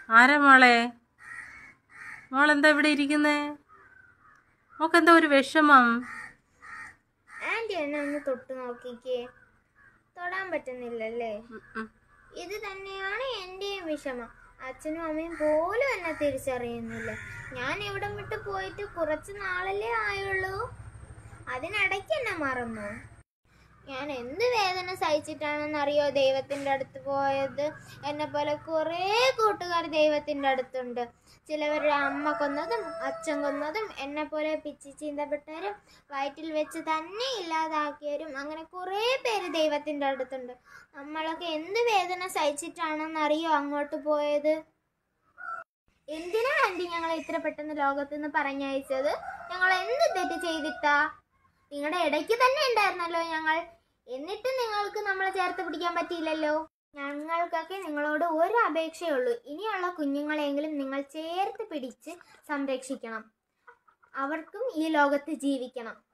ആരാ മോളെ മോളെന്താ ഇവിടെ ഇരിക്കുന്നേ മോക്കെന്താ ഒരു വിഷമം ആന്റി എന്നെ ഒന്ന് തൊട്ട് നോക്കിക്കേ തൊടാൻ പറ്റുന്നില്ലല്ലേ ഉം, ഉം. ഇത് തന്നെയാണ് എന്റെയും വിഷമം അച്ഛനും അമ്മയും പോലും എന്നെ തിരിച്ചറിയുന്നില്ല ഞാൻ ഇവിടം വിട്ട് പോയിട്ട് കുറച്ച് നാളല്ലേ ആയുള്ളൂ അതിനിടയ്ക്ക് എന്നെ മറന്നു ഞാൻ എന്ത് വേദന സഹിച്ചിട്ടാണെന്നറിയോ ദൈവത്തിൻ്റെ അടുത്ത് പോയത് എന്നെ പോലെ കുറേ കൂട്ടുകാർ ദൈവത്തിൻ്റെ അടുത്തുണ്ട് ചിലവരുടെ അമ്മ കൊന്നതും അച്ഛൻ കൊന്നതും എന്നെ പോലെ പിച്ചി ചീന്തപ്പെട്ടവരും വയറ്റിൽ വെച്ച് തന്നെ ഇല്ലാതാക്കിയവരും അങ്ങനെ കുറേ പേര് ദൈവത്തിൻ്റെ അടുത്തുണ്ട് നമ്മളൊക്കെ എന്ത് വേദന സഹിച്ചിട്ടാണെന്നറിയോ അങ്ങോട്ട് പോയത് എന്തിനാ ആൻറ്റി ഞങ്ങളെ ഇത്ര പെട്ടെന്ന് ലോകത്ത് നിന്ന് പറഞ്ഞയച്ചത് ഞങ്ങൾ എന്ത് തെറ്റ് ചെയ്തിട്ടാ നിങ്ങളുടെ ഇടയ്ക്ക് തന്നെ ഉണ്ടായിരുന്നല്ലോ ഞങ്ങൾ എന്നിട്ടും നിങ്ങൾക്ക് നമ്മളെ ചേർത്ത് പിടിക്കാൻ പറ്റിയില്ലല്ലോ ഞങ്ങൾക്കൊക്കെ നിങ്ങളോട് ഒരു അപേക്ഷയുള്ളൂ ഇനിയുള്ള കുഞ്ഞുങ്ങളെങ്കിലും നിങ്ങൾ ചേർത്ത് പിടിച്ച് സംരക്ഷിക്കണം അവർക്കും ഈ ലോകത്ത് ജീവിക്കണം